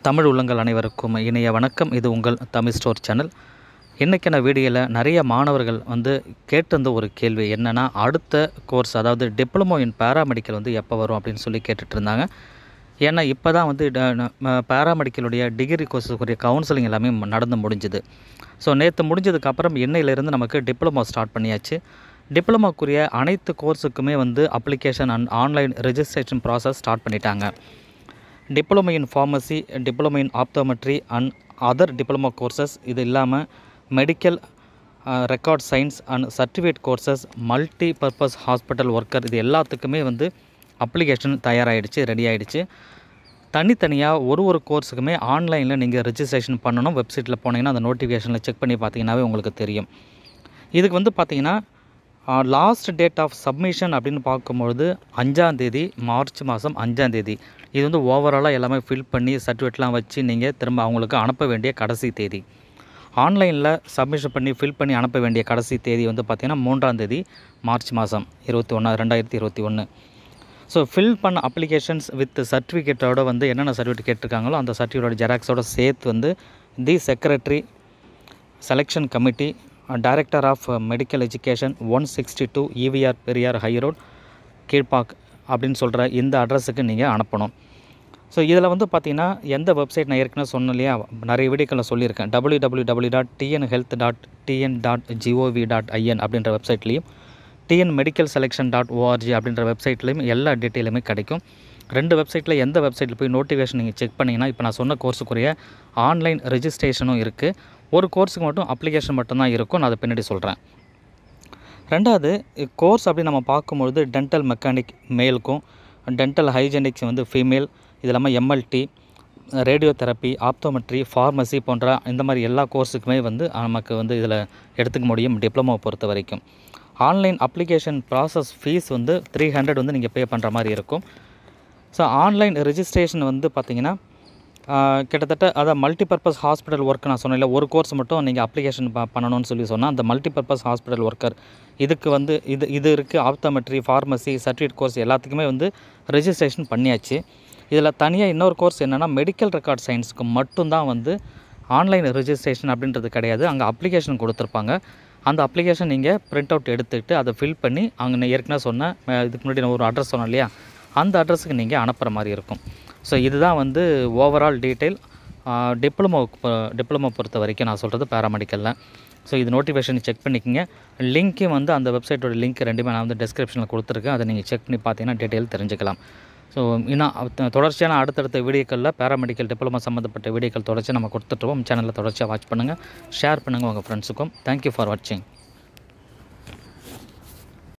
தமிழ் உள்ளங்கள் அனைவருக்கும் இனிய வணக்கம் இது உங்கள் தமிழ் ஸ்டோர் சேனல் இன்றைக்கான வீடியோவில் நிறைய மாணவர்கள் வந்து கேட்டிருந்த ஒரு கேள்வி என்னென்னா அடுத்த கோர்ஸ் அதாவது டிப்ளமோ இன் பேராமெடிக்கல் வந்து எப்போ வரும் அப்படின்னு சொல்லி கேட்டுட்டு இருந்தாங்க ஏன்னா இப்போ தான் வந்து பேராமெடிக்கலுடைய டிகிரி கோர்ஸுக்குரிய கவுன்சிலிங் எல்லாமே ம- நடந்து முடிஞ்சுது ஸோ நேற்று முடிஞ்சதுக்கப்புறம் இன்னையிலேருந்து நமக்கு டிப்ளமோ ஸ்டார்ட் பண்ணியாச்சு டிப்ளமோக்குரிய அனைத்து கோர்ஸுக்குமே வந்து application and online registration process start பண்ணிட்டாங்க diploma in pharmacy diploma in optometry and other diploma courses இது இல்லாமல் medical record science and certificate courses multi purpose hospital worker இது எல்லாத்துக்குமே வந்து அப்ளிகேஷன் தயாராகிடுச்சு ரெடி ஆகிடுச்சு தனித்தனியாக ஒரு ஒரு கோர்ஸுக்குமே ஆன்லைனில் நீங்கள் ரெஜிஸ்ட்ரேஷன் பண்ணணும் வெப்சைட்டில் போனீங்கன்னா அந்த நோட்டிஃபிகேஷனில் செக் பண்ணி பார்த்தீங்கன்னாவே உங்களுக்கு தெரியும் இதுக்கு வந்து பார்த்தீங்கன்னா லாஸ்ட் டேட் ஆஃப் சப்மிஷன் அப்படின்னு பார்க்கும்பொழுது அஞ்சாந்தேதி மார்ச் மாதம் அஞ்சாந்தேதி இது வந்து ஓவராலாக எல்லாமே ஃபில் பண்ணி சர்டிஃபிகேட்லாம் வச்சு நீங்கள் திரும்ப அவங்களுக்கு அனுப்ப வேண்டிய கடைசி தேதி ஆன்லைனில் சப்மிஷன் பண்ணி ஃபில் பண்ணி அனுப்ப வேண்டிய கடைசி தேதி வந்து பார்த்திங்கன்னா மூன்றாம் தேதி மார்ச் மாதம் இருபத்தி ஒன்றா ரெண்டாயிரத்தி இருபத்தி ஒன்று ஸோ ஃபில் பண்ண அப்ளிகேஷன்ஸ் வித் சர்டிஃபிகேட்டோட வந்து என்னென்ன சர்டிஃபிகேட் கேட்டிருக்காங்களோ அந்த சர்டிஃபிகேட்டோட ஜெராக்ஸோட சேர்த்து வந்து the secretary selection committee director of medical education one sixty two EVR Periyar high road Kilpauk அப்படின்னு சொல்கிற இந்த அட்ரஸுக்கு நீங்கள் அனுப்பணும் ஸோ இதில் வந்து பார்த்தீங்கன்னா எந்த வெப்சைட் நான் ஏற்கனவே சொன்னேன் இல்லையா நிறைய வீடியோக்களில் சொல்லியிருக்கேன் W W W dot TN health dot TN dot GOV dot IN அப்படின்ற வெப்சைட்லேயும் TN medical selection dot ORG அப்படின்ற வெப்சைட்லேயும் எல்லா டீட்டெயிலுமே கிடைக்கும் ரெண்டு வெப்சைட்டில் எந்த வெப்சைட்டில் போய் நோட்டிஃபிகேஷன் நீங்கள் செக் பண்ணிங்கன்னா இப்போ நான் சொன்ன கோர்ஸுக்குரிய ஆன்லைன் ரெஜிஸ்ட்ரேஷனும் இருக்குது ஒரு கோர்ஸுக்கு மட்டும் அப்ளிகேஷன் மட்டும்தான் இருக்கும் நான் அதை பின்னாடி சொல்கிறேன் ரெண்டாவது கோர்ஸ் அப்படி நம்ம பார்க்கும்பொழுது டென்டல் மெக்கானிக் மேலுக்கும் டென்டல் ஹைஜெனிக்ஸ் வந்து ஃபீமேல் இது இல்லாமல் MLT radio therapy optometry pharmacy போன்ற இந்த மாதிரி எல்லா கோர்ஸுக்குமே வந்து நமக்கு வந்து இதில் எடுத்துக்க முடியும் டிப்ளமோ பொறுத்த வரைக்கும் ஆன்லைன் அப்ளிகேஷன் ப்ராசஸ் ஃபீஸ் வந்து த்ரீ ஹண்ட்ரட் வந்து நீங்கள் பே பண்ணுற மாதிரி இருக்கும் ஸோ ஆன்லைன் ரெஜிஸ்ட்ரேஷன் வந்து பார்த்தீங்கன்னா ஆஹ், கிட்டத்தட்ட அதான் மல்டிபர்பஸ் ஹாஸ்பிட்டல் ஒர்க் நான் சொன்னேன்ல ஒரு கோர்ஸ் மட்டும் நீங்கள் அப்ளிகேஷன் ப பண்ணணும்னு சொல்லி சொன்னால் அந்த மல்டிபர்பஸ் ஹாஸ்பிட்டல் ஒர்க்கர் இதுக்கு வந்து இது இது இருக்குது ஆப்தமெட்ரி ஃபார்மசி சர்டிஃபிகேட் கோர்ஸ் எல்லாத்துக்குமே வந்து ரெஜிஸ்ட்ரேஷன் பண்ணியாச்சு இதில் தனியாக இன்னொரு கோர்ஸ் என்னென்னா மெடிக்கல் ரெக்கார்ட் சயின்ஸுக்கு மட்டும்தான் வந்து ஆன்லைன் ரெஜிஸ்ட்ரேஷன் அப்படின்றது கிடையாது அங்கே அப்ளிகேஷன் கொடுத்துருப்பாங்க அந்த அப்ளிகேஷன் நீங்கள் பிரிண்ட் அவுட் எடுத்துக்கிட்டு அதை ஃபில் பண்ணி அங்கே நான் ஏற்கனவே சொன்ன அஹ், இதுக்கு முன்னாடி நான் ஒரு அட்ரஸ் சொன்னேன் இல்லையா அந்த அட்ரஸுக்கு நீங்கள் அனுப்புகிற மாதிரி இருக்கும் ஸோ இதுதான் வந்து ஓவரால் டீட்டெயில் டிப்ளமோ டிப்ளமோ பொறுத்த வரைக்கும் நான் சொல்கிறது பேராமெடிக்கலில் ஸோ இது நோட்டிஃபிகேஷன் செக் பண்ணிக்கோங்க லிங்க்கும் வந்து அந்த வெப்சைட்டோட லிங்க் ரெண்டுமே நான் வந்து டிஸ்கிரிப்ஷனில் கொடுத்துருக்கேன் அதை நீங்கள் செக் பண்ணி பார்த்தீங்கன்னா டீட்டெயில் தெரிஞ்சுக்கலாம் ஸோ இன்னும் அத்த- தொடர்ச்சியான அடுத்தடுத்த வீடியோக்களில் பேராமெடிக்கல் டிப்ளமோ சம்மந்தப்பட்ட வீடியோக்கள் தொடர்ச்சி நம்ம கொடுத்துட்ருவோம் சேனலில் தொடர்ச்சியாக வாட்ச் பண்ணுங்கள் ஷேர் பண்ணுங்கள் உங்கள் ஃப்ரெண்ட்ஸுக்கும் தேங்க்யூ ஃபார் வாட்சிங்